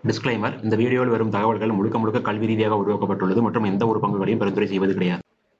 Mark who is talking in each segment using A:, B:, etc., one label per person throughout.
A: disclaimer இந்த வீடியோவில் வரும் தகவல்கள் முழுக்க முழுக்க கல்வி ரீதியாக உருவாக்கப்பட்டுள்ளது மற்றும் எந்த ஒரு பங்குகளையும் பரிந்துரை செய்வது கிடையாது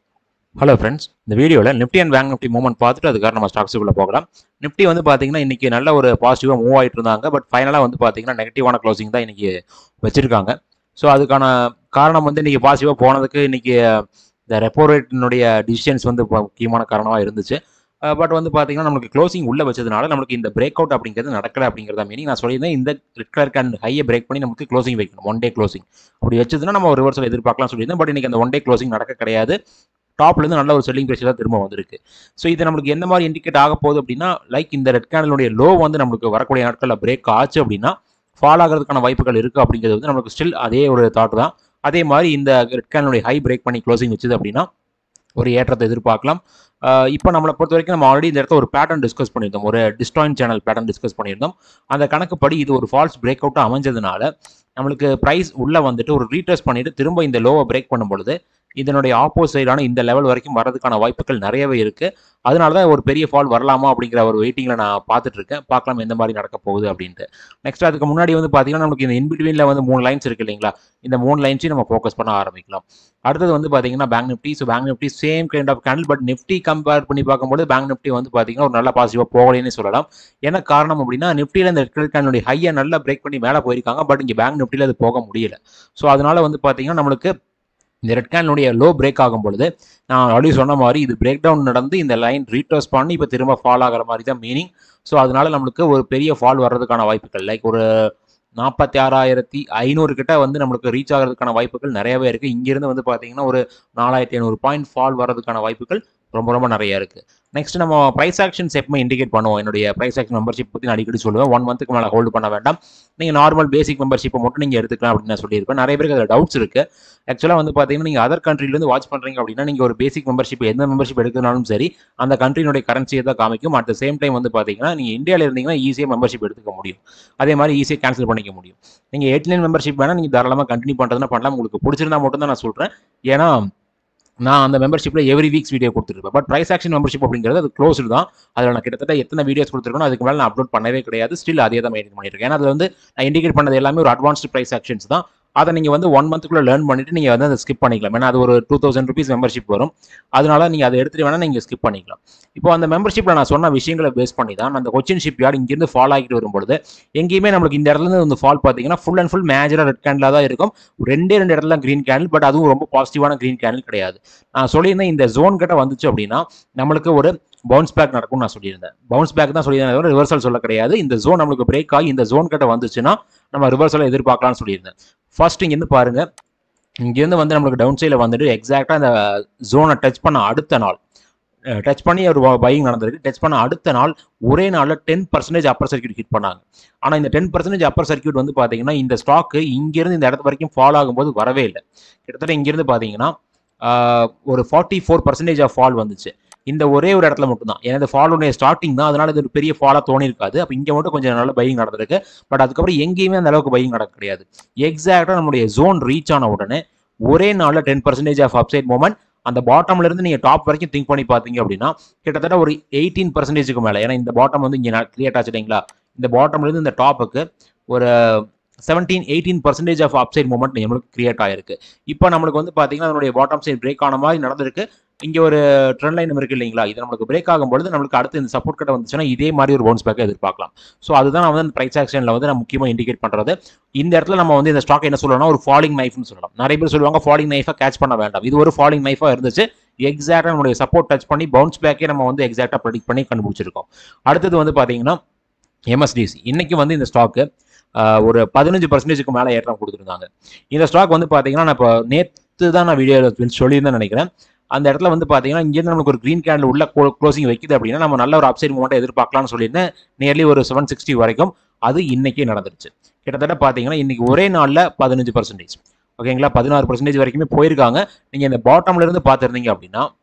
B: ஹலோ ஃப்ரெண்ட்ஸ் இந்த வீடியோவில் Nifty and bank Nifty movement பார்த்துட்டு அதுக்காக நம்ம ஸ்டாக்ஸுக்குள்ளே போகலாம் நிஃப்டி வந்து பார்த்தீங்கன்னா இன்றைக்கி நல்ல ஒரு பாசிட்டிவாக மூவ் ஆகிட்டு இருந்தாங்க பட் ஃபைனலாக வந்து பார்த்தீங்கன்னா நெகட்டிவான க்ளோசிங் தான் இன்றைக்கி வச்சுருக்காங்க ஸோ அதுக்கான காரணம் வந்து இன்றைக்கி பாசிட்டிவாக போனதுக்கு இன்றைக்கி இந்த ரெப்போ ரேட்டினுடைய டிசிஷன்ஸ் வந்து ப- முக்கியமான காரணமாக இருந்துச்சு பட் வந்து பார்த்தீங்கன்னா நமக்கு க்ளோசிங் உள்ள வச்சதுனால நமக்கு இந்த பிரேக் அவுட் அப்படிங்கிறது நடக்கல அப்படிங்கிறத மீனிங் நான் சொல்லியிருந்தேன் இந்த ரெட் கலர் கேன் ஹையை பிரேக் பண்ணி நமக்கு க்ளோசிங் வைக்கணும் ஒன் டே க்ளோசிங் அப்படி வச்சதுன்னா நம்ம ஒரு ரிவர்சல் எதிர்பார்க்கலாம் சொல்லியிருந்தேன் பட் இன்னைக்கு அந்த ஒன் டே க்ளோசிங் நடக்க கிடையாது டாப்லேருந்து நல்ல ஒரு செல்லிங் ப்ரெஷர் தான் திரும்ப வந்திருக்கு ஸோ இது நம்மளுக்கு எந்த மாதிரி இண்டிகேட் ஆக போகுது அப்படின்னா லைக் இந்த ரெட் கேனலுடைய லோ வந்து நம்மளுக்கு வரக்கூடிய நாட்களில் பிரேக் ஆச்சு அப்படின்னா ஃபால் ஆகிறதுக்கான வாய்ப்புகள் இருக்குது அப்படிங்கிறது வந்து நமக்கு ஸ்டில் அதே ஒரு தாட் தான் அதே மாதிரி இந்த ரெட் கேனலுடைய ஹை பிரேக் பண்ணி க்ளோசிங் வச்சுது அப்படின்னா ஒரு ஏற்றத்தை எதிர்பார்க்கலாம் ஆஹ் இப்போ நம்மளை பொறுத்த வரைக்கும் நம்ம ஆல்ரெடி இந்த இடத்துல ஒரு பேட்டர்ன் டிஸ்கஸ் பண்ணியிருந்தோம் ஒரு டிஸ்டாயின் சேனல் பேட்டர்ன் டிஸ்கஸ் பண்ணியிருந்தோம் அந்த கணக்குப்படி இது ஒரு ஃபால்ஸ் பிரேக் அவுட்டாக அமைஞ்சதுனால நம்மளுக்கு ப்ரைஸ் உள்ளே வந்துட்டு ஒரு ரீடெஸ்ட் பண்ணிட்டு திரும்ப இந்த லோவை பிரேக் பண்ணும் பொழுது இதனுடைய ஆப்போசைடான இந்த லெவல் வரைக்கும் வரதுக்கான வாய்ப்புகள் நிறையவே இருக்கு அதனால தான் ஒரு பெரிய ஃபால் வரலாமா அப்படிங்கிற ஒரு வெயிட்டிங்கில் நான் பார்த்துட்டு இருக்கேன் பார்க்கலாம் எந்த மாதிரி நடக்க போகுது அப்படின்ட்டு நெக்ஸ்ட் அதுக்கு முன்னாடி வந்து பார்த்தீங்கன்னா நமக்கு இந்த இன்பிட்வீனில் வந்து மூணு லைன்ஸ் இருக்கு இல்லைங்களா இந்த மூணு லைன்ஸையும் நம்ம ஃபோக்கஸ் பண்ண ஆரம்பிக்கலாம் அடுத்தது வந்து பார்த்தீங்கன்னா bank Nifty so bank Nifty same kind of candle but Nifty compare பண்ணி பார்க்கும்போது பேங்க் நிஃப்டி வந்து பார்த்தீங்கன்னா ஒரு நல்ல பாசிட்டிவாக போகலைன்னு சொல்லலாம் என்ன காரணம் அப்படின்னா நிஃப்டியில் இந்த ரெட் கேனுடைய ஹையை நல்லா பிரேக் பண்ணி மேலே போயிருக்காங்க பட் இங்கே பேங்க் நிஃப்டியில் அது போக முடியல ஸோ அதனால வந்து பார்த்தீங்கன்னா நம்மளுக்கு இந்த ரெட் கேனுடைய லோ பிரேக் ஆகும் பொழுது நான் ஆல்ரெடி சொன்ன மாதிரி இது பிரேக் டவுன் நடந்து இந்த லைன் ரீட்டர்ஸ் பண்ணி இப்போ திரும்ப ஃபால் ஆகிற மாதிரி தான் மீனிங் ஸோ அதனால நம்மளுக்கு ஒரு பெரிய ஃபால் வர்றதுக்கான வாய்ப்புகள் லைக் ஒரு நாற்பத்தி ஆறாயிரத்தி ஐநூறு கிட்ட வந்து நம்மளுக்கு ரீச் ஆகிறதுக்கான வாய்ப்புகள் நிறையவே இருக்குது இங்கிருந்து வந்து பார்த்தீங்கன்னா ஒரு நாலாயிரத்தி ஐநூறு பாயிண்ட் ஃபால் வர்றதுக்கான வாய்ப்புகள் ரொம்ப ரொம்ப நிறைய இருக்குது நெக்ஸ்ட் நம்ம ப்ரைஸ் ஆக்ஷன்ஸ் எப்பவுமே இண்டிகேட் பண்ணுவோம் என்னுடைய ப்ரைஸ் ஆக்ஷன் மெம்பர்ஷிப் பற்றி நான் அடிக்கடி சொல்லுவேன் ஒன் மந்த்துக்கு மேலே ஹோல்டு பண்ண வேண்டாம் நீங்கள் நார்மல் பேசிக் மெம்பர்ஷிப்பை மட்டும் நீங்கள் எடுத்துக்கலாம் அப்படின்னு நான் சொல்லியிருப்பேன் நிறைய பேருக்கு அதில் டவுட்ஸ் இருக்குது ஆக்சுவலாக வந்து பார்த்தீங்கன்னா நீங்கள் அதர் கண்ட்ரிலேருந்து வாட்ச் பண்ணுறீங்க அப்படின்னா நீங்கள் ஒரு பேசிக் மெம்பர்ஷிப் எந்த மெம்பர்ஷிப் எடுக்கிறனாலும் சரி அந்த கண்ட்ரினுடைய கரன்சியை தான் காமிக்கும் அட் த சேம் டைம் வந்து பார்த்தீங்கன்னா நீங்கள் இந்தியாவில் இருந்தீங்கன்னா ஈஸியாக மெம்பர்ஷிப் எடுத்துக்க முடியும் அதே மாதிரி ஈஸியாக கேன்சல் பண்ணிக்க முடியும் நீங்கள் எயிட் லைன் மெம்பர்ஷிப் வேணால் நீங்கள் தாராளமாக கண்டினியூ பண்ணுறதுனா பண்ணலாம் உங்களுக்கு பிடிச்சிருந்தா மட்டும் தான் நான் சொல்கிறேன் ஏன்னா நான் அந்த மெம்பர்ஷிப்பில் எவ்ரி வீக்ஸ் வீடியோ கொடுத்துருப்பேன் பட் ப்ரைஸ் ஆக்ஷன் மெம்பர்ஷிப் அப்படிங்கிறது அது க்ளோஸ்டு தான் அதில் நான் கிட்டத்தட்ட எத்தனை வீடியோஸ் கொடுத்துருக்கணும் அதுக்கு மேலே நான் அப்லோட் பண்ணவே கிடையாது ஸ்டில் அதே தான் மெயின்டைன் பண்ணியிருக்கேன் ஏன்னா அது வந்து நான் இண்டிகேட் பண்ணது எல்லாமே ஒரு அட்வான்ஸ்டு ப்ரைஸ் ஆக்ஷன்ஸ் தான் அதை நீங்கள் வந்து ஒன் மந்த்துக்குள்ளே லேர்ன் பண்ணிட்டு நீங்கள் வந்து அதை ஸ்கிப் பண்ணிக்கலாம் ஏன்னா அது ஒரு டூ தௌசண்ட் ருபீஸ் மெம்பர்ஷிப் வரும் அதனால நீங்கள் அதை எடுத்துட்டு வேணால் நீங்கள் ஸ்கிப் பண்ணிக்கலாம் இப்போ அந்த மெம்பர்ஷிப்பில் நான் சொன்ன விஷயங்களை பேஸ் பண்ணி தான் அந்த கொச்சின் ஷிப் யார்டு இங்கேருந்து ஃபால் ஆகிட்டு வரும்பொழுது எங்கேயுமே நம்மளுக்கு இந்த இடத்துல இருந்து ஃபால் பார்த்தீங்கன்னா ஃபுல் அண்ட் ஃபுல் மேஜராக ரெட் கேண்டில் தான் இருக்கும் ரெண்டே ரெண்டு இடத்துல க்ரீன் கேண்டில் பட் அதுவும் ரொம்ப பாசிட்டிவான க்ரீன் கேண்டில் கிடையாது நான் சொல்லியிருந்தேன் இந்த ஜோன் கிட்ட வந்துச்சு அப்படின்னா நம்மளுக்கு ஒரு பவுன்ஸ் பேக் நடக்கும்னு நான் சொல்லியிருந்தேன் பவுன்ஸ் பேக் தான் சொல்லியிருந்தேன் ரிவர்சல் சொல்ல கிடையாது இந்த ஜோன் நம்மளுக்கு பிரேக் ஆகி இந்த ஜோன் கிட்ட வந்துச்சுன்னா நம்ம ரிவர்சல் எதிர்பார்க்கலாம்னு சொல்லியிருந்தேன் ஃபர்ஸ்ட் இங்கேருந்து பாருங்க இங்கேருந்து வந்து நம்மளுக்கு டவுன் சைடில் வந்துட்டு எக்ஸாக்டாக அந்த ஜோனை டச் பண்ண அடுத்த நாள் டச் பண்ணி ஒரு பையிங் நடந்திருக்கு டச் பண்ண அடுத்த நாள் ஒரே நாளில் ten percentage upper circuit hit பண்ணாங்க ஆனால் இந்த டென் பர்சன்டேஜ் அப்பர் சர்க்கியூட் வந்து பார்த்தீங்கன்னா இந்த ஸ்டாக்கு இங்கேருந்து இந்த இடத்து வரைக்கும் ஃபால் ஆகும்போது வரவே இல்லை கிட்டத்தட்ட இங்கேருந்து பார்த்தீங்கன்னா ஆஹ், ஒரு forty four percentage of fall வந்துச்சு இந்த ஒரே ஒரு இடத்துல மட்டும்தான் ஏன்னா இந்த ஃபாலுடைய ஸ்டார்டிங் தான் அதனால இது ஒரு பெரிய ஃபாலாக தோணிருக்காது அப்போ இங்கே மட்டும் கொஞ்சம் நல்ல பையிங் நடந்திருக்கு பட் அதுக்கப்புறம் எங்கேயுமே அந்த அளவுக்கு பையிங் நடக்க கிடையாது எக்ஸாக்டாக நம்மளுடைய ஜோன் ரீச் ஆன உடனே ஒரே நாளில் ten percentage of upside moment அந்த பாட்டம்ல இருந்து நீங்க டாப் வரைக்கும் திங்க் பண்ணி பார்த்தீங்க அப்படின்னா கிட்டத்தட்ட ஒரு எயிட்டீன் பர்சன்டேஜுக்கு மேலே ஏன்னா இந்த பாட்டம் வந்து இங்கே கிரியேட் ஆச்சு இல்லைங்களா இந்த பாட்டம்ல இருந்து இந்த டாப்புக்கு ஒரு seventeen eighteen percentage of upside moment நம்மளுக்கு கிரியேட் ஆயிருக்கு இப்போ நம்மளுக்கு வந்து பார்த்தீங்கன்னா அதனுடைய பாட்டம் சைட் பிரேக் ஆன மாதிரி நடந்திருக்கு இங்கே ஒரு ட்ரெண்ட் லைன் இருக்கு இல்லைங்களா இது நம்மளுக்கு பிரேக் ஆகும்பொழுது நம்மளுக்கு அடுத்து இந்த சப்போர்ட் கட்ட வந்துச்சுன்னா இதே மாதிரி ஒரு பவுன்ஸ் பேக்கை எதிர்பார்க்கலாம் ஸோ அதுதான் நான் வந்து அந்த ப்ரைஸ் ஆக்ஷனில் வந்து நான் முக்கியமாக இண்டிகேட் பண்ணுறது இந்த இடத்துல நம்ம வந்து இந்த ஸ்டாக் என்ன சொல்லலாம்னா ஒரு ஃபாலிங் நைஃப்னு சொல்லலாம் நிறைய பேர் சொல்லுவாங்க ஃபாலிங் நைஃபை கேட்ச் பண்ண வேண்டாம் இது ஒரு ஃபாலிங் நைஃபாக இருந்துச்சு எக்ஸாக்டாக நம்மளுடைய சப்போர்ட் டச் பண்ணி பவுன்ஸ் பேக்கே நம்ம வந்து எக்ஸாக்டாக ப்ரெடிக்ட் பண்ணி கண்டுபிடிச்சிருக்கோம் அடுத்தது வந்து பார்த்தீங்கன்னா எம்எஸ்டிசி இன்னைக்கு வந்து இந்த ஸ்டாக்கு ஒரு பதினஞ்சு பர்சன்டேஜுக்கு மேலே ஏற்றம் கொடுத்துருந்தாங்க இந்த ஸ்டாக் வந்து பார்த்தீங்கன்னா நான் இப்போ நேற்று தான் நான் வீடியோ சொல்லியிருந்தேன் நினைக்கிறேன் அந்த இடத்துல வந்து பார்த்தீங்கன்னா இங்கேருந்து நமக்கு ஒரு க்ரீன் கேண்டில் உள்ள க்ளோசிங் வைக்குது அப்படின்னா நம்ம நல்ல ஒரு அப்சைட் மூமெண்ட் எதிர்பார்க்கலாம்னு சொல்லியிருந்தேன் நியர்லி ஒரு செவன் சிக்ஸ்டி வரைக்கும் அது இன்னைக்கே நடந்துருச்சு கிட்டத்தட்ட பார்த்தீங்கன்னா இன்னைக்கு ஒரே நாளில் பதினஞ்சு பர்சன்டேஜ் ஓகேங்களா பதினாறு பர்சன்டேஜ் வரைக்குமே போயிருக்காங்க நீங்கள் இந்த பாட்டம்ல இருந்து பார்த்துருந்தீங்க அப்படின்னா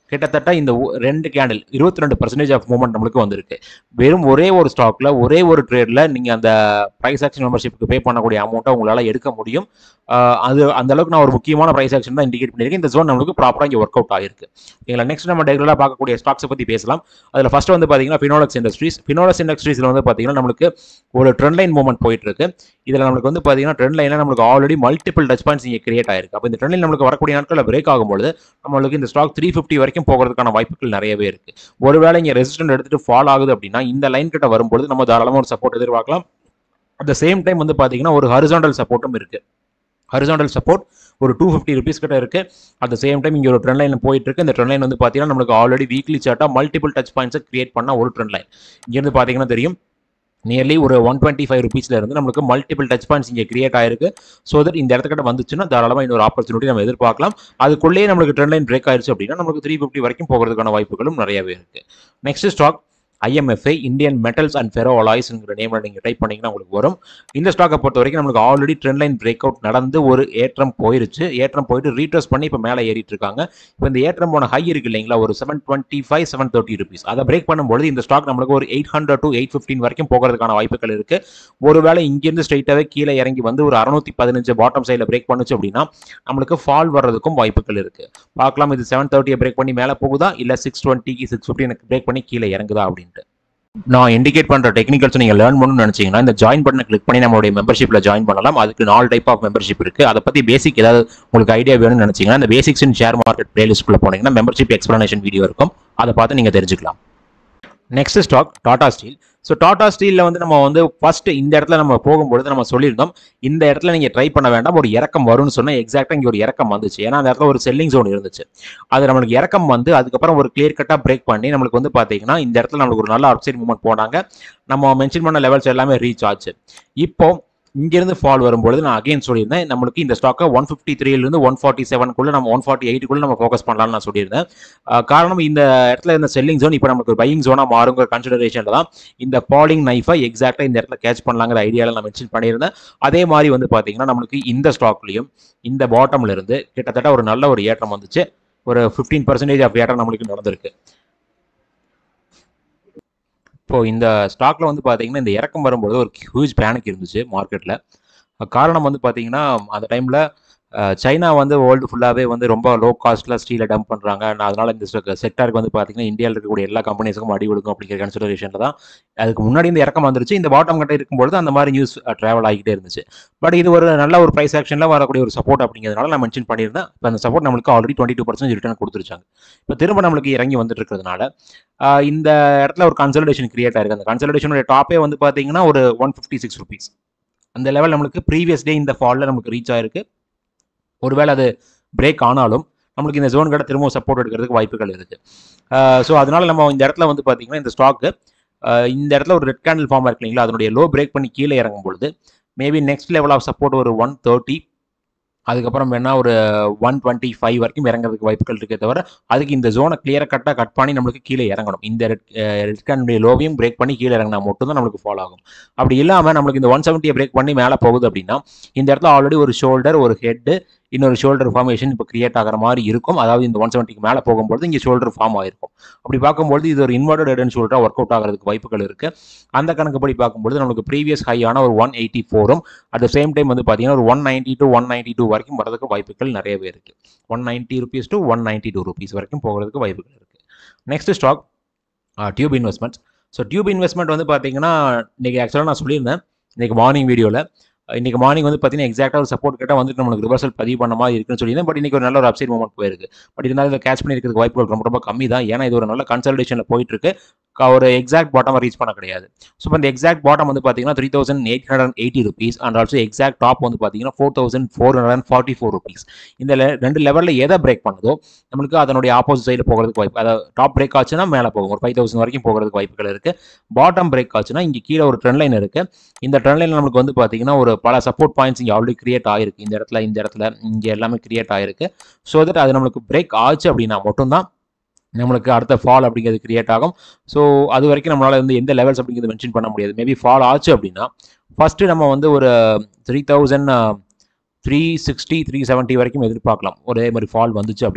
B: கிட்டத்தட்ட இந்த ஒ- ரெண்டு கேண்டில் இருபத்தி ரெண்டு பர்சன்டேஜ் ஆஃப் மூவ்மெண்ட் நம்மளுக்கு வந்திருக்கு வெறும் ஒரே ஒரு ஸ்டாக்ல ஒரே ஒரு ட்ரேட்ல நீங்க அந்த ப்ரைஸ் ஆக்ஷன் மெம்பர்ஷிப்க்கு பே பண்ணக்கூடிய அமௌண்ட்டை உங்களால எடுக்க முடியும் ஆஹ் அது அந்த அளவுக்கு நான் ஒரு முக்கியமான ப்ரைஸ் ஆக்ஷன் தான் இண்டிகேட் பண்ணியிருக்கேன் இந்த ஜோன் நம்மளுக்கு ப்ராப்பராக இங்கே ஒர்க் அவுட் ஆயிருக்கு ஓகேங்களா நெக்ஸ்ட் நம்ம ரெகுலராக பார்க்கக்கூடிய ஸ்டாக்ஸை பற்றி பேசலாம் அதில் ஃபர்ஸ்ட் வந்து பார்த்தீங்கன்னா ஃபினோலக்ஸ் இண்டஸ்ட்ரீஸ் ஃபினோலக்ஸ் இண்டஸ்ட்ரீஸில் வந்து பார்த்தீங்கன்னா நம்மளுக்கு ஒரு ட்ரெண்ட் லைன் மூவ்மெண்ட் போயிட்டு இருக்கு இதில் நம்மளுக்கு வந்து பார்த்தீங்கன்னா ட்ரெண்ட் லைனில் நம்மளுக்கு ஆல்ரெடி மல்டிபிள் டச் பாயிண்ட்ஸ் இங்கே கிரியேட் ஆயிருக்கு அப்போ இந்த ட்ரெண்ட் லைன் நம்மளுக்கு வரக்கூடிய நாட்களில் பிரேக் ஆகும்போது நம்மளுக்கு இந்த ஸ்டாக் த்ரீ ஃபிஃப்டி வரைக்கும் போகிறதுக்கான வாய்ப்புகள் நிறையவே இருக்கு ஒருவேளை இங்கே ரெசிஸ்டன்ட் எடுத்துட்டு ஃபால் ஆகுது அப்படின்னா இந்த லைன் கிட்ட வரும்போது நம்ம தாராளமாக ஒரு சப்போர்ட் எதிர்பார்க்கலாம் அட் த சேம் டைம் வந்து பார்த்தீங்கன்னா ஒரு ஹரிசாண்டல் சப்போர்ட்டும் இருக்கு ஹரிசாண்டல் சப்போர்ட் ஒரு டூ ஃபிஃப்டி ருபீஸ் கிட்ட இருக்கு அட் த சேம் டைம் இங்கே ஒரு ட்ரெண்ட் லைன் போயிட்டு இருக்கு இந்த ட்ரெண்ட் லைன் வந்து பார்த்தீங்கன்னா நம்மளுக்கு ஆல்ரெடி வீக்லி சார்ட்டாக மல்டிபிள் டச் பாயிண்ட்ஸை கிரியேட் பண்ண ஒரு ட்ரெண்ட் லைன் இங்கேருந்து பார்த்தீங்கன்னா தெரியும் நியர்லி ஒரு ஒன் டுவெண்ட்டி ஃபைவ் ருபீஸ்ல இருந்து நம்மளுக்கு மல்டிபிள் டச் பாயிண்ட்ஸ் இங்கே கிரியேட் ஆயிருக்கு ஸோ தட் இந்த இடத்துக்கிட்ட வந்துச்சுன்னா தாராளமாக இன்னொரு ஆப்பர்ச்சுனிட்டி நம்ம எதிர்பார்க்கலாம் அதுக்குள்ளேயே நம்மளுக்கு ட்ரெண்ட் லைன் பிரேக் ஆயிருச்சு அப்படின்னா நமக்கு த்ரீ ஃபிஃப்டி வரைக்கும் போகிறதுக்கான வாய்ப்புகளும் நிறையவே இருக்கு next stock IMFI Indian metals and ferro அலாய்ஸ்ங்கிற நேமில் நீங்கள் டைப் பண்ணீங்கன்னா உங்களுக்கு வரும் இந்த ஸ்டாக்கை பொறுத்த வரைக்கும் நம்மளுக்கு already trend line break out நடந்து ஒரு ஏற்றம் போயிருச்சு ஏற்றம் போயிட்டு ரீட்ரஸ் பண்ணி இப்போ மேலே ஏறிட்டு இருக்காங்க இப்போ இந்த ஏற்றம் போன ஹை இருக்கு இல்லைங்களா ஒரு seven twenty five seven thirty rupees அதை பிரேக் பண்ணும்போது இந்த ஸ்டாக் நம்மளுக்கு ஒரு eight hundred to eight fifteen வரைக்கும் போகிறதுக்கான வாய்ப்புகள் இருக்கு ஒருவேளை இங்கிருந்து ஸ்ட்ரைட்டாகவே கீழே இறங்கி வந்து ஒரு அறுநூத்தி பதினஞ்சு பாட்டம் சைடில் பிரேக் பண்ணுச்சு அப்படின்னா நம்மளுக்கு ஃபால் வர்றதுக்கும் வாய்ப்புகள் இருக்கு பார்க்கலாம் இது செவன் தேர்ட்டியை பிரேக் பண்ணி மேலே போகுதா இல்லை சிக்ஸ் டுவெண்ட்டிக்கு சிக்ஸ் ஃபிஃப்டி எனக்கு பிரேக் பண்ணி கீழே இறங்குதா அப்படின்ட்டு நான் இண்டிகேட் பண்ற டெக்னிக்கல்ஸ் நீங்க லேர்ன் பண்ணணும்னு நினைச்சீங்கன்னா இந்த ஜாயின் பட்டனை கிளிக் பண்ணி நம்மளுடைய மெம்பர்ஷிப்ல ஜாயின் பண்ணலாம் அதுக்கு நாலு டைப் ஆஃப் மெம்பர்ஷிப் இருக்கு அதை பத்தி பேசிக் ஏதாவது உங்களுக்கு ஐடியா வேணும்னு நினைச்சீங்கன்னா இந்த பேசிக்ஸ் இன் ஷேர் மார்க்கெட் பிளேலிஸ்ட்குள்ள போனீங்கன்னா மெம்பர்ஷிப் எக்ஸ்பிளனேஷன் வீடியோ இருக்கும் அதை பார்த்து நீங்க தெரிஞ்சுக்கலாம் next stock Tata steel so Tata ஸ்டீலில் வந்து நம்ம வந்து ஃபர்ஸ்ட் இந்த இடத்துல நம்ம போகும்பொழுது நம்ம சொல்லியிருந்தோம் இந்த இடத்துல நீங்கள் ட்ரை பண்ண வேண்டாம் ஒரு இறக்கம் வரும்னு சொன்னால் எக்ஸாக்டாக இங்கே ஒரு இறக்கம் வந்துச்சு ஏன்னா அந்த இடத்துல ஒரு செல்லிங் ஜோன் இருந்துச்சு அது நம்மளுக்கு இறக்கம் வந்து அதுக்கப்புறம் ஒரு கிளியர் கட்டாக பிரேக் பண்ணி நம்மளுக்கு வந்து பார்த்தீங்கன்னா இந்த இடத்துல நம்மளுக்கு ஒரு நல்ல அப்சைட் மூவ்மெண்ட் போனாங்க நம்ம மென்ஷன் பண்ண லெவல்ஸ் எல்லாமே ரீச் ஆச்சு இப்போ இங்கிருந்து ஃபால் வரும்பொழுது நான் அகைன் சொல்லியிருந்தேன் நம்மளுக்கு இந்த ஸ்டாக்கை ஒன் ஃபிஃப்டி த்ரீலேருந்து ஒன் ஃபார்ட்டி செவனுக்குள்ள நம்ம ஒன் ஃபார்ட்டி எயிட்டுக்குள்ள நம்ம ஃபோக்கஸ் பண்ணலாம்னு நான் சொல்லியிருந்தேன் அஹ் காரணம் இந்த இடத்துல இந்த செல்லிங் ஜோன் இப்போ நமக்கு பையிங் ஜோனாக மாறுங்கிற கன்சிடரேஷனில் தான் இந்த பாலிங் நைஃபை எக்ஸாக்டாக இந்த இடத்துல கேட்ச் பண்ணலாங்கிற ஐடியாவில் நான் மென்ஷன் பண்ணியிருந்தேன் அதே மாதிரி வந்து பார்த்தீங்கன்னா நம்மளுக்கு இந்த ஸ்டாக்லையும் இந்த பாட்டம்ல இருந்து கிட்டத்தட்ட ஒரு நல்ல ஒரு ஏற்றம் வந்துச்சு ஒரு ஃபிஃப்டீன் பர்சன்டேஜ் ஆஃப் ஏற்றம் நம்மளுக்கு நடந்திருக்கு இப்போ இந்த ஸ்டாக்ல வந்து பாத்தீங்கன்னா இந்த இறக்கம் வரும்போது ஒரு ஹியூஜ் பேனிக் இருந்துச்சு மார்க்கெட்ல காரணம் வந்து பாத்தீங்கன்னா அந்த டைம்ல அஹ், சைனா வந்து வேர்ல்டு ஃபுல்லாகவே வந்து ரொம்ப லோ காஸ்ட்ல ஸ்டீலை டம்ப் பண்ணுறாங்க அதனால இந்த செக்டாருக்கு வந்து பார்த்தீங்கன்னா இந்தியாவில் இருக்கக்கூடிய எல்லா கம்பெனிஸுக்கும் அடி கொடுக்கும் அப்படிங்கிற கன்சிடரேஷனில் தான் அதுக்கு முன்னாடி இந்த இறக்கம் வந்துருச்சு இந்த பாட்டம் கட்ட இருக்கும்பொழுது அந்த மாதிரி நியூஸ் ட்ராவல் ஆகிட்டே இருந்துச்சு பட் இது ஒரு நல்ல ஒரு ப்ரைஸ் ஆக்ஷனில் வரக்கூடிய ஒரு சப்போர்ட் அப்படிங்கிறதுனால நான் மென்ஷன் பண்ணியிருந்தேன் இப்போ அந்த சப்போர்ட் நம்மளுக்கு already twenty two percent return கொடுத்துருச்சாங்க இப்போ திரும்ப நம்மளுக்கு இறங்கி வந்துட்டு இருக்கிறதுனால ஆஹ் இந்த இடத்துல ஒரு கன்சல்டேஷன் கிரியேட் ஆயிருக்கு அந்த கன்சல்டேஷனோட டாப்பே வந்து பார்த்தீங்கன்னா ஒரு ஒன் ஃபிஃப்டி சிக்ஸ் ருபீஸ் அந்த லெவல் நம்மளுக்கு ப்ரீவியஸ் டே இந்த ஃபாலில் நமக்கு ரீச் ஆயிருக்கு ஒருவேளை அது பிரேக் ஆனாலும் நம்மளுக்கு இந்த ஜோன் கிட்ட திரும்ப சப்போர்ட் எடுக்கிறதுக்கு வாய்ப்புகள் இருக்கு ஸோ அதனால நம்ம இந்த இடத்துல வந்து பார்த்தீங்கன்னா இந்த ஸ்டாக்கு இந்த இடத்துல ஒரு ரெட் கேண்டில் ஃபார்ம் இருக்கு இல்லைங்களா அதனுடைய லோ பிரேக் பண்ணி கீழே இறங்கும் பொழுது maybe next level of support ஒரு ஒன் தேர்ட்டி அதுக்கப்புறம் வேணா ஒரு ஒன் டுவெண்ட்டி ஃபைவ் வரைக்கும் இறங்குறதுக்கு வாய்ப்புகள் இருக்கே தவிர அதுக்கு இந்த ஜோனை கிளியராக கட்டாக கட் பண்ணி நம்மளுக்கு கீழே இறங்கணும் இந்த ரெட் ரெட் கேனுடைய லோவையும் பிரேக் பண்ணி கீழே இறங்கினா மட்டும் தான் நம்மளுக்கு ஃபாலோ ஆகும் அப்படி இல்லாமல் நம்மளுக்கு இந்த ஒன் செவன்ட்டியை பிரேக் பண்ணி மேலே போகுது அப்படின்னா இந்த இடத்துல ஆல்ரெடி ஒரு ஷோல்டர் ஒரு ஹெட் இன்னொரு ஷோல்டர் ஃபார்மேஷன் இப்போ கிரியேட் ஆகிற மாதிரி இருக்கும் அதாவது இந்த ஒன் செவன்ட்டிக்கு மேலே போகும்போது இங்கே ஷோல்டர் ஃபார்ம் ஆயிருக்கும் அப்படி பார்க்கும்போது இது ஒரு இன்வெர்டட் ஹெட் அண்ட் ஷோல்டராக ஒர்க் அவுட் ஆகிறதுக்கு வாய்ப்புகள் இருக்கு அந்த கணக்குப்படி பார்க்கும்போது நம்மளுக்கு ப்ரீவியஸ் ஹையான ஒரு ஒன் எயிட்டி ஃபோரும் அட் த சேம் டைம் வந்து பார்த்தீங்கன்னா ஒரு one ninety to one ninety two வரைக்கும் வரதுக்கு வாய்ப்புகள் நிறையவே இருக்கு one ninety rupees to one ninety two rupees வரைக்கும் போகிறதுக்கு வாய்ப்புகள் இருக்கு next stock Tube Investments so Tube Investment வந்து பார்த்தீங்கன்னா இன்னைக்கு ஆக்சுவலாக நான் சொல்லியிருந்தேன் இன்னைக்கு மார்னிங் வீடியோவில் இன்னைக்கு மார்னிங் வந்து பார்த்தீங்கன்னா எக்ஸாக்டாக ஒரு சப்போர்ட் கிட்ட வந்துட்டு நம்மளுக்கு ரிவர்சல் பதிவு பண்ண மாதிரி இருக்குன்னு சொல்லியிருந்தேன் பட் இன்னைக்கு ஒரு நல்ல ஒரு அப்சைட் மூமெண்ட் போயிருக்கு பட் இருந்தாலும் இதை கேட்ச் பண்ணியிருக்கிறதுக்கு வாய்ப்புகள் ரொம்ப ரொம்ப கம்மி தான் ஏன்னா இது ஒரு நல்ல கன்சல்டேஷனில் போயிட்டு இருக்கு க- ஒரு எக்ஸாக்ட் பாட்டம் ரீச் பண்ண கிடையாது ஸோ இப்போ இந்த எக்ஸாக்ட் பாட்டம் வந்து பார்த்தீங்கன்னா three thousand eight hundred eighty rupees and also exact top வந்து பார்த்தீங்கன்னா four thousand four hundred and forty four rupees இந்த le- ரெண்டு லெவலில் எதை பிரேக் பண்ணுதோ நம்மளுக்கு அதனுடைய ஆப்போசிட் சைடில் போகிறதுக்கு வாய்ப்பு அதாவது டாப் பிரேக் ஆச்சுன்னா மேலே போகும் ஒரு ஃபைவ் தௌசண்ட் வரைக்கும் போகிறதுக்கு வாய்ப்புகள் இருக்கு பாட்டம் பிரேக் ஆச்சுன்னா இங்கே கீழே ஒரு ட்ரெண்ட் லைன் இருக்கு இந்த ட்ரெண்ட் லைன் நம்மளுக்கு வந்து பார்த்தீங்கன்னா ஒரு பல சப்போர்ட் பாயிண்ட்ஸ் இங்கே ஆல்ரெடி கிரியேட் ஆயிருக்கு இந்த இடத்துல இந்த இடத்துல இங்கே எல்லாமே கிரியேட் ஆயிருக்கு ஸோ தட் அது நம்மளுக்கு பிரேக் ஆச்சு அப்படின்னா மட்டும்தான் நம்மளுக்கு அடுத்த ஃபால் அப்படிங்கிறது கிரியேட் ஆகும் ஸோ அது வரைக்கும் நம்மளால வந்து எந்த லெவல்ஸ் அப்படிங்கிறது மென்ஷன் பண்ண முடியாது மேபி ஃபால் ஆச்சு அப்படின்னா ஃபர்ஸ்ட் நம்ம வந்து ஒரு three thousand three sixty three seventy வரைக்கும் எதிர்பார்க்கலாம் ஒரே மாதிரி ஃபால் வந்துச்சு அப்படின்னா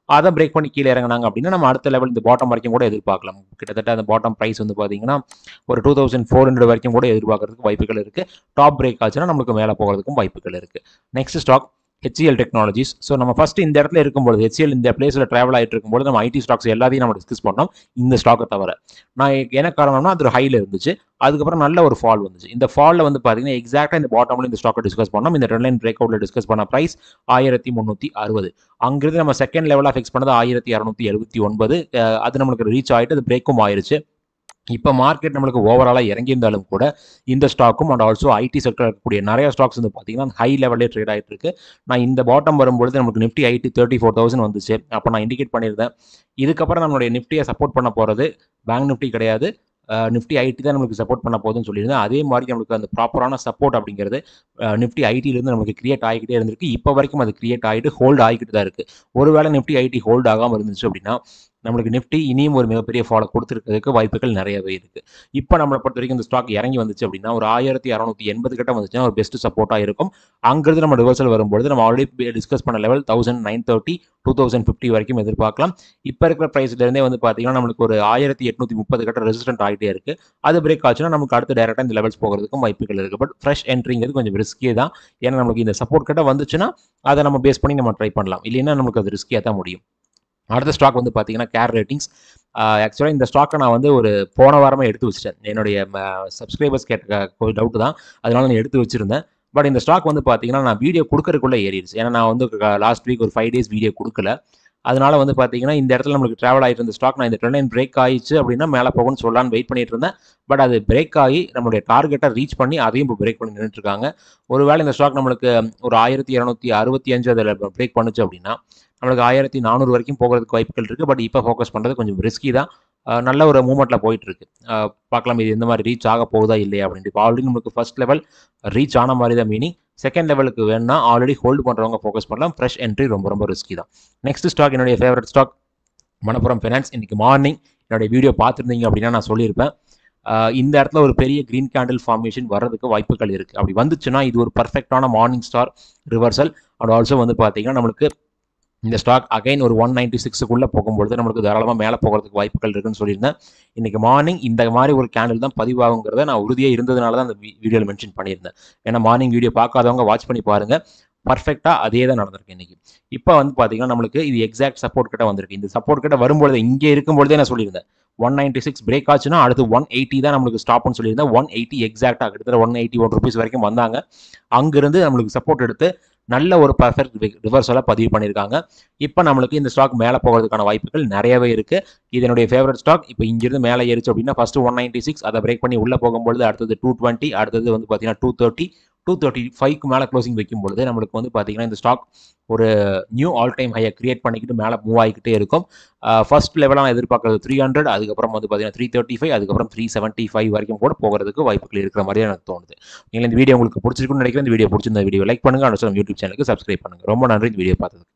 B: அதை பிரேக் பண்ணி கீழே இறங்கினாங்க அப்படின்னா நம்ம அடுத்த லெவல் இந்த பாட்டம் வரைக்கும் கூட எதிர்பார்க்கலாம் கிட்டத்தட்ட அந்த பாட்டம் ப்ரைஸ் வந்து பார்த்தீங்கன்னா ஒரு டூ தௌசண்ட் ஃபோர் ஹண்ட்ரட் வரைக்கும் கூட எதிர்பார்க்கறதுக்கு வாய்ப்புகள் இருக்குது டாப் பிரேக் ஆச்சுன்னா நம்மளுக்கு மேலே போகிறதுக்கும் வாய்ப்புகள் இருக்குது next stock HCL Technologies so நம்ம ஃபஸ்ட்டு இந்த இடத்துல இருக்கும்போது ஹெச்சிஎல் இந்த பிளேஸில் ட்ராவல் ஆகிட்டு இருக்கும்போது நம்ம ஐடி ஸ்டாக்ஸ் எல்லாத்தையும் நம்ம டிஸ்கஸ் பண்ணோம் இந்த ஸ்டாக்கை தவிர நான் என்ன காரணம்னா அது ஒரு ஹையில் இருந்துச்சு அதுக்கப்புறம் நல்ல ஒரு ஃபால் வந்துச்சு இந்த ஃபாலில் வந்து பார்த்தீங்கன்னா எக்ஸாக்டாக இந்த பாட்டமில் இந்த ஸ்டாக்கை டிஸ்கஸ் பண்ணோம் இந்த ட்ரெண்ட் லைன் பிரேக் அவுட்டில் டிஸ்கஸ் பண்ண ப்ரைஸ் ஆயிரத்தி முந்நூற்றி அறுபது அங்கிருந்து நம்ம செகண்ட் லெவலாக ஃபிக்ஸ் பண்ணது ஆயிரத்தி இரநூத்தி எழுபத்தி ஒன்பது அது நம்மளுக்கு ரீச் ஆகிட்டு அது பிரேக்கும் ஆயிருச்சு இப்போ மார்க்கெட் நம்மளுக்கு ஓவராலாக இறங்கியிருந்தாலும் கூட இந்த ஸ்டாக்கும் அண்ட் ஆல்சோ ஐடி செக்டர் இருக்கக்கூடிய நிறைய ஸ்டாக்ஸ் வந்து பார்த்தீங்கன்னா ஹை லெவலே ட்ரேட் ஆகிட்டு இருக்கு நான் இந்த பாட்டம் வரும்பொழுது நமக்கு Nifty IT thirty four thousand வந்துச்சு அப்போ நான் இண்டிகேட் பண்ணியிருந்தேன் இதுக்கப்புறம் நம்மளுடைய நிஃப்டியை சப்போர்ட் பண்ண போகிறது பேங்க் நிஃப்டி கிடையாது நிஃப்டி ஐடி தான் நம்மளுக்கு சப்போர்ட் பண்ண போகுதுன்னு சொல்லியிருந்தேன் அதே மாதிரி நம்மளுக்கு அந்த ப்ராப்பரான சப்போர்ட் அப்படிங்கிறது நிஃப்டி ஐடியிலேருந்து நமக்கு கிரியேட் ஆகிக்கிட்டே இருந்திருக்கு இப்போ வரைக்கும் அது கிரியேட் ஆகிட்டு ஹோல்ட் ஆகிக்கிட்டு தான் இருக்குது ஒருவேளை நிஃப்டி ஐடி ஹோல்ட் ஆகாமல் இருந்துச்சு அப்படின்னா நம்மளுக்கு நிஃப்டி இனியும் ஒரு மிகப்பெரிய ஃபாலோ கொடுத்துருக்கிறதுக்கு வாய்ப்புகள் நிறையவே இருக்குது இப்போ நம்மளை பொறுத்த வரைக்கும் இந்த ஸ்டாக் இறங்கி வந்துச்சு அப்படின்னா ஒரு ஆயிரத்தி அறநூற்றி எண்பது கிட்ட வந்துச்சுன்னா ஒரு பெஸ்ட் சப்போர்ட்டாக இருக்கும் அங்கிருந்து நம்ம ரிவர்சல் வரும்பொழுது நம்ம ஆல்ரெடி டிஸ்கஸ் பண்ண level thousand nine thirty two thousand fifty வரைக்கும் எதிர்பார்க்கலாம் இப்போ இருக்கிற ப்ரைஸ்லேருந்தே வந்து பார்த்தீங்கன்னா நம்மளுக்கு ஒரு ஆயிரத்தி எட்நூற்றி முப்பது கிட்ட ரெசிஸ்டன்ட் ஆகிட்டே இருக்குது அது பிரேக் ஆச்சுன்னா நமக்கு அடுத்து டேரெக்டாக இந்த லெவல்ஸ் போகிறதுக்கும் வாய்ப்புகள் இருக்குது பட் ஃப்ரெஷ் என்ட்ரிங்கிறது கொஞ்சம் ரிஸ்கியே தான் ஏன்னா நமக்கு இந்த சப்போர்ட் கிட்ட வந்துச்சுன்னா அதை நம்ம பேஸ் பண்ணி நம்ம ட்ரை பண்ணலாம் இல்லைன்னா நமக்கு அது ரிஸ்கியாக தான் முடியும் அடுத்த ஸ்டாக் வந்து பார்த்தீங்கன்னா கேர் ரேட்டிங்ஸ் ஆக்சுவலாக இந்த ஸ்டாக்கை நான் வந்து ஒரு போன வாரமே எடுத்து வச்சிட்டேன் என்னுடைய சப்ஸ்கிரைபர்ஸ் கேட்ட டவுட் தான் அதனால நான் எடுத்து வச்சிருந்தேன் பட் இந்த ஸ்டாக் வந்து பார்த்தீங்கன்னா நான் வீடியோ கொடுக்கறதுக்குள்ளே ஏறிடுச்சு ஏன்னா நான் வந்து லாஸ்ட் வீக் ஒரு ஃபைவ் டேஸ் வீடியோ கொடுக்கல அதனால வந்து பார்த்தீங்கன்னா இந்த இடத்துல நம்மளுக்கு ட்ராவல் ஆகிட்டு இருந்த ஸ்டாக் நான் இந்த ட்ரெண்ட் லைன் பிரேக் ஆயிடுச்சு அப்படின்னா மேலே போகணும்னு சொல்லலான்னு வெயிட் பண்ணிட்டு இருந்தேன் பட் அது பிரேக் ஆகி நம்மளுடைய டார்கெட்டை ரீச் பண்ணி அதையும் இப்போ பிரேக் பண்ணி நின்றுட்டு இருக்காங்க ஒருவேளை இந்த ஸ்டாக் நம்மளுக்கு ஒரு ஆயிரத்தி இரநூத்தி அறுபத்தி அஞ்சு அதில் பிரேக் பண்ணுச்சு அப்படின்னா நம்மளுக்கு ஆயிரத்தி நானூறு வரைக்கும் போகிறதுக்கு வாய்ப்புகள் இருக்குது பட் இப்போ ஃபோக்கஸ் பண்ணுறது கொஞ்சம் ரிஸ்கி தான் நல்ல ஒரு மூமெண்ட்டில் போயிட்டு இருக்கு பார்க்கலாம் இது எந்த மாதிரி ரீச் ஆக போகுதா இல்லையா அப்படின்ட்டு இப்போ ஆல்ரெடி நம்மளுக்கு ஃபர்ஸ்ட் லெவல் ரீச் ஆன மாதிரி தான் மீனிங் செகண்ட் லெவலுக்கு வேணா ஆல்ரெடி ஹோல்டு பண்ணுறவங்க ஃபோக்கஸ் பண்ணலாம் ஃப்ரெஷ் என்ட்ரி ரொம்ப ரொம்ப ரிஸ்கி தான் நெக்ஸ்ட் ஸ்டாக் என்னுடைய ஃபேவரட் ஸ்டாக் மணப்புறம் ஃபைனான்ஸ் இன்னைக்கு மார்னிங் என்னுடைய வீடியோ பார்த்துருந்தீங்க அப்படின்னா நான் சொல்லியிருப்பேன் இந்த இடத்துல ஒரு பெரிய க்ரீன் கேண்டில் ஃபார்மேஷன் வர்றதுக்கு வாய்ப்புகள் இருக்குது அப்படி வந்துச்சுன்னா இது ஒரு பர்ஃபெக்டான morning star reversal and also வந்து பார்த்தீங்கன்னா நம்மளுக்கு இந்த ஸ்டாக் அகைன் ஒரு ஒன் நைன்டி சிக்ஸுக்குள்ளே போகும்பொழுது நம்மளுக்கு தாராளமாக மேலே போகிறதுக்கு வாய்ப்புகள் இருக்குன்னு சொல்லியிருந்தேன் இன்றைக்கி மார்னிங் இந்த மாதிரி ஒரு கேண்டில் தான் பதிவாகுங்கிறத நான் உறுதியாக இருந்ததுனால தான் அந்த வீடியோவில் மென்ஷன் பண்ணியிருந்தேன் ஏன்னா மார்னிங் வீடியோ பார்க்காதவங்க வாட்ச் பண்ணி பாருங்கள் பர்ஃபெக்டாக அதே தான் நடந்திருக்கு இன்றைக்கி இப்போ வந்து பார்த்தீங்கன்னா நம்மளுக்கு இது எக்ஸாக்ட் சப்போர்ட் கிட்ட வந்திருக்கு இந்த சப்போர்ட் கிட்ட வரும்பொழுது இங்கே இருக்கும்பொழுதே நான் சொல்லியிருந்தேன் ஒன் நைன்டி சிக்ஸ் பிரேக் ஆச்சுன்னா அடுத்து ஒன் எயிட்டி தான் நம்மளுக்கு ஸ்டாப்னு சொல்லியிருந்தேன் ஒன் எயிட்டி எக்ஸாக்டாக கிட்டத்தட்ட ஒன் எயிட்டி ஒன் ருபீஸ் வரைக்கும் வந்தாங்க அங்கிருந்து நம்மளுக்கு சப்போர்ட் எடுத்து நல்ல ஒரு பர்ஃபெக்ட் ரிவர்ஸலாக பதிவு பண்ணியிருக்காங்க இப்போ நம்மளுக்கு இந்த ஸ்டாக் மேலே போகிறதுக்கான வாய்ப்புகள் நிறையவே இருக்குது இதனுடைய ஃபேவரட் ஸ்டாக் இப்போ இங்கிருந்து மேலே ஏறிச்சு அப்படின்னா ஃபஸ்ட்டு ஒன் நைன்டி சிக்ஸ் அதை பிரேக் பண்ணி உள்ளே போகும்பொழுது அடுத்தது டூ டுவெண்ட்டி அடுத்தது வந்து பார்த்தீங்கன்னா டூ தேர்ட்டி டூ தேர்ட்டி ஃபைவ்க்கு மேலே க்ளோசிங் வைக்கும் பொழுது நம்மளுக்கு வந்து பார்த்தீங்கன்னா இந்த ஸ்டாக் ஒரு நியூ ஆல் டைம் ஹையை கிரியேட் பண்ணிக்கிட்டு மேலே மூவ் ஆகிக்கிட்டே இருக்கும் ஃபர்ஸ்ட் லெவலாக நான் எதிர்பார்க்கறது த்ரீ ஹண்ட்ரட் அதுக்கப்புறம் வந்து பார்த்தீங்கன்னா த்ரீ தேர்ட்டி ஃபைவ் அதுக்கப்புறம் த்ரீ செவன்ட்டி ஃபைவ் வரைக்கும் கூட போகிறதுக்கு வாய்ப்புகள் இருக்கிற மாதிரி எனக்கு தோணுது நீங்கள் இந்த வீடியோ உங்களுக்கு பிடிச்சிருக்குன்னு நினைக்கிறேன் இந்த வீடியோ பிடிச்சிருந்த வீடியோ லைக் பண்ணுங்க அடுத்த யூடியூப் சேனலுக்கு சப்ஸ்கிரைப் பண்ணுங்க ரொம்ப நன்றி இந்த வீடியோ பார்த்ததுக்கு